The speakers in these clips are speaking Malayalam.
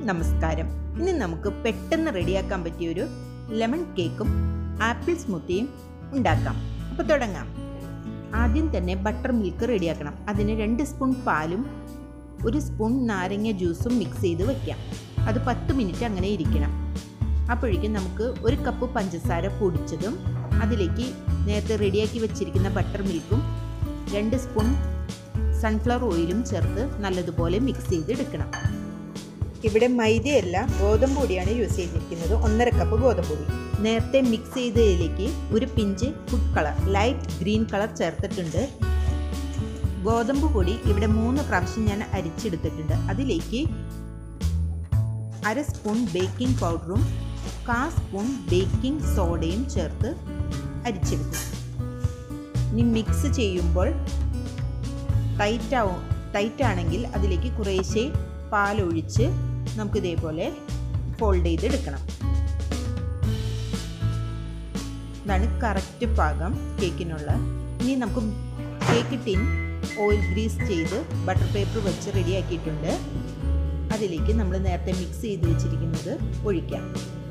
നമസ്കാരം ഇനി നമുക്ക് പെട്ടെന്ന് റെഡിയാക്കാൻ പറ്റിയൊരു ലെമൺ കേക്കും ആപ്പിൾ സ്മൂത്തിയും ഉണ്ടാക്കാം അപ്പോൾ തുടങ്ങാം ആദ്യം തന്നെ ബട്ടർ മിൽക്ക് റെഡിയാക്കണം അതിന് രണ്ട് സ്പൂൺ പാലും ഒരു സ്പൂൺ നാരങ്ങ ജ്യൂസും മിക്സ് ചെയ്ത് വെക്കാം അത് പത്ത് മിനിറ്റ് അങ്ങനെ ഇരിക്കണം അപ്പോഴേക്കും നമുക്ക് ഒരു കപ്പ് പഞ്ചസാര പൊടിച്ചതും അതിലേക്ക് നേരത്തെ റെഡിയാക്കി വെച്ചിരിക്കുന്ന ബട്ടർ മിൽക്കും രണ്ട് സ്പൂൺ സൺഫ്ലവർ ഓയിലും ചേർത്ത് നല്ലതുപോലെ മിക്സ് ചെയ്തെടുക്കണം ഇവിടെ മൈദയല്ല ഗോതമ്പ് പൊടിയാണ് യൂസ് ചെയ്തിരിക്കുന്നത് ഒന്നര കപ്പ് ഗോതമ്പ് പൊടി നേരത്തെ മിക്സ് ചെയ്തതിലേക്ക് ഒരു pinch food colour light green colour ചേർത്തിട്ടുണ്ട് ഗോതമ്പ് പൊടി ഇവിടെ മൂന്ന് പ്രാവശ്യം ഞാൻ അരിച്ചെടുത്തിട്ടുണ്ട് അതിലേക്ക് അര സ്പൂൺ ബേക്കിംഗ് പൗഡറും കാ സ്പൂൺ ബേക്കിംഗ് സോഡയും ചേർത്ത് അരിച്ചെടുക്കും ഇനി മിക്സ് ചെയ്യുമ്പോൾ ടൈറ്റ് ആവും ടൈറ്റ് ആണെങ്കിൽ അതിലേക്ക് കുറേശ്ശെ പാലൊഴിച്ച് നമുക്ക് ഇതേപോലെ ഫോൾഡ് ചെയ്തെടുക്കണം ഇതാണ് കറക്റ്റ് പാകം കേക്കിനുള്ള ഇനി നമുക്ക് കേക്ക് ടിൻ ഓയിൽ ഗ്രീസ് ചെയ്ത് ബട്ടർ പേപ്പർ വെച്ച് റെഡിയാക്കിയിട്ടുണ്ട് അതിലേക്ക് നമ്മൾ നേരത്തെ മിക്സ് ചെയ്ത് വെച്ചിരിക്കുന്നത് ഒഴിക്കാം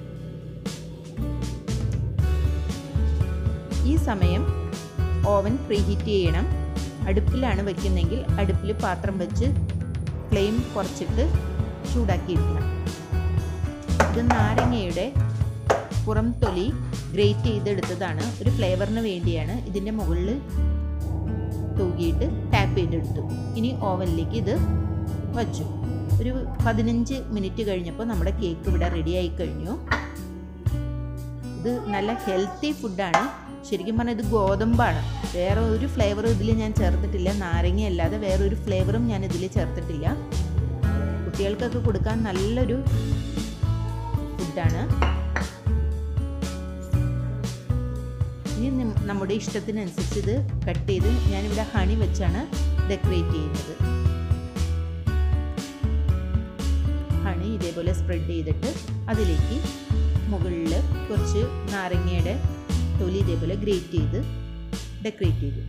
ഈ സമയം ഓവൻ പ്രീഹീറ്റ് ചെയ്യണം അടുപ്പിലാണ് വെക്കുന്നെങ്കിൽ അടുപ്പിൽ പാത്രം വെച്ച് ഫ്ലെയിം കുറച്ചിട്ട് ചൂടാക്കിയിരിക്കണം ഇത് നാരങ്ങയുടെ പുറം തൊലി ഗ്രേറ്റ് ചെയ്തെടുത്തതാണ് ഒരു ഫ്ലേവറിന് വേണ്ടിയാണ് ഇതിൻ്റെ മുകളിൽ തൂകിയിട്ട് ടാപ്പ് ചെയ്തെടുത്തു ഇനി ഓവനിലേക്ക് ഇത് വച്ചു ഒരു പതിനഞ്ച് മിനിറ്റ് കഴിഞ്ഞപ്പോൾ നമ്മുടെ കേക്ക് ഇവിടെ റെഡിയായി കഴിഞ്ഞു ഇത് നല്ല ഹെൽത്തി ഫുഡാണ് ശരിക്കും പറഞ്ഞാൽ ഇത് ഗോതമ്പാണ് വേറെ ഒരു ഫ്ലേവറും ഇതിൽ ഞാൻ ചേർത്തിട്ടില്ല നാരങ്ങ അല്ലാതെ വേറൊരു ഫ്ലേവറും ഞാൻ ഇതിൽ ചേർത്തിട്ടില്ല കുട്ടികൾക്കൊക്കെ കൊടുക്കാൻ നല്ലൊരു ഫുഡാണ് ഇനി നമ്മുടെ ഇഷ്ടത്തിനനുസരിച്ച് ഇത് കട്ട് ചെയ്ത് ഞാനിവിടെ ഹണി വെച്ചാണ് ഡെക്കറേറ്റ് ചെയ്യുന്നത് ഹണി ഇതേപോലെ സ്പ്രെഡ് ചെയ്തിട്ട് അതിലേക്ക് മുകളിൽ കുറച്ച് നാരങ്ങയുടെ തൊലി ഇതേപോലെ ഗ്രേറ്റ് ചെയ്ത് ഡെക്കറേറ്റ് ചെയ്തു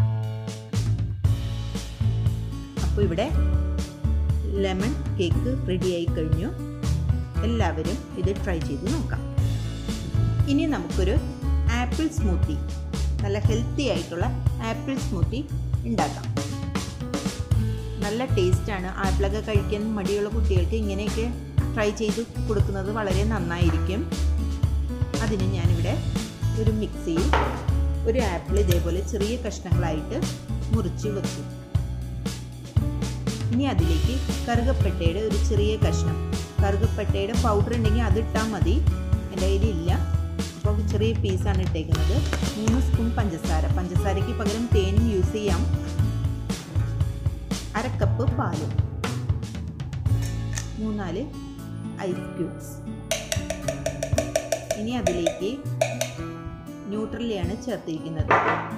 അപ്പോൾ ഇവിടെ ലെമൺ കേക്ക് റെഡിയായി കഴിഞ്ഞു എല്ലാവരും ഇത് ട്രൈ ചെയ്ത് നോക്കാം ഇനി നമുക്കൊരു ആപ്പിൾ സ്മൂത്തി നല്ല ഹെൽത്തി ആയിട്ടുള്ള ആപ്പിൾ സ്മൂത്തി ഉണ്ടാക്കാം നല്ല ടേസ്റ്റാണ് ആപ്പിളൊക്കെ കഴിക്കാൻ മടിയുള്ള കുട്ടികൾക്ക് ഇങ്ങനെയൊക്കെ ട്രൈ ചെയ്ത് കൊടുക്കുന്നത് വളരെ നന്നായിരിക്കും അതിന് ഞാനിവിടെ ഒരു മിക്സിയിൽ ഒരു ആപ്പിൾ ഇതേപോലെ ചെറിയ കഷ്ണങ്ങളായിട്ട് മുറിച്ച് വെച്ചു ഇനി അതിലേക്ക് കറുകപ്പട്ടയുടെ ഒരു ചെറിയ കഷ്ണം കറുകപ്പട്ടയുടെ പൗഡർ ഉണ്ടെങ്കിൽ അതിട്ടാൽ മതി എൻ്റെ കയ്യിലില്ല അപ്പോൾ ചെറിയ പീസാണ് ഇട്ടേക്കുന്നത് മൂന്ന് സ്പൂൺ പഞ്ചസാര പഞ്ചസാരയ്ക്ക് പകരം തേനും യൂസ് ചെയ്യാം അര കപ്പ് പാല് മൂന്നാല് ഐസ് ക്യൂബ്സ് ഇനി അതിലേക്ക് ന്യൂട്രലിയാണ് ചേർത്തിരിക്കുന്നത്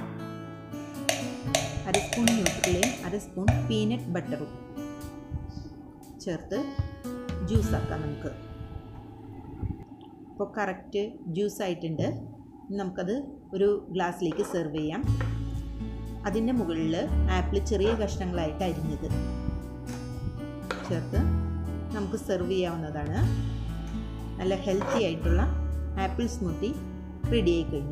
അര സ്പൂൺ ന്യൂട്രലയും അര സ്പൂൺ പീനട്ട് ബട്ടറും ചേർത്ത് ജ്യൂസാക്കാം നമുക്ക് ഇപ്പോൾ കറക്റ്റ് ജ്യൂസ് ആയിട്ടുണ്ട് നമുക്കത് ഒരു ഗ്ലാസ്സിലേക്ക് സെർവ് ചെയ്യാം അതിൻ്റെ മുകളിൽ ആപ്പിൾ ചെറിയ കഷ്ണങ്ങളായിട്ട് അരിഞ്ഞത് ചേർത്ത് നമുക്ക് സെർവ് ചെയ്യാവുന്നതാണ് നല്ല ഹെൽത്തി ആയിട്ടുള്ള ആപ്പിൾ സ്മൂത്തി റെഡി ആയി കഴിഞ്ഞു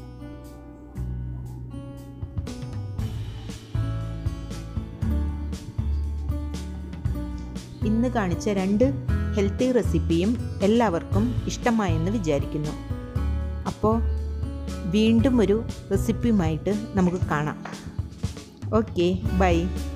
ഇന്ന് കാണിച്ച രണ്ട് ഹെൽത്തി റെസിപ്പിയും എല്ലാവർക്കും ഇഷ്ടമായെന്ന് വിചാരിക്കുന്നു അപ്പോൾ വീണ്ടും ഒരു റെസിപ്പിയുമായിട്ട് നമുക്ക് കാണാം ഓക്കെ ബൈ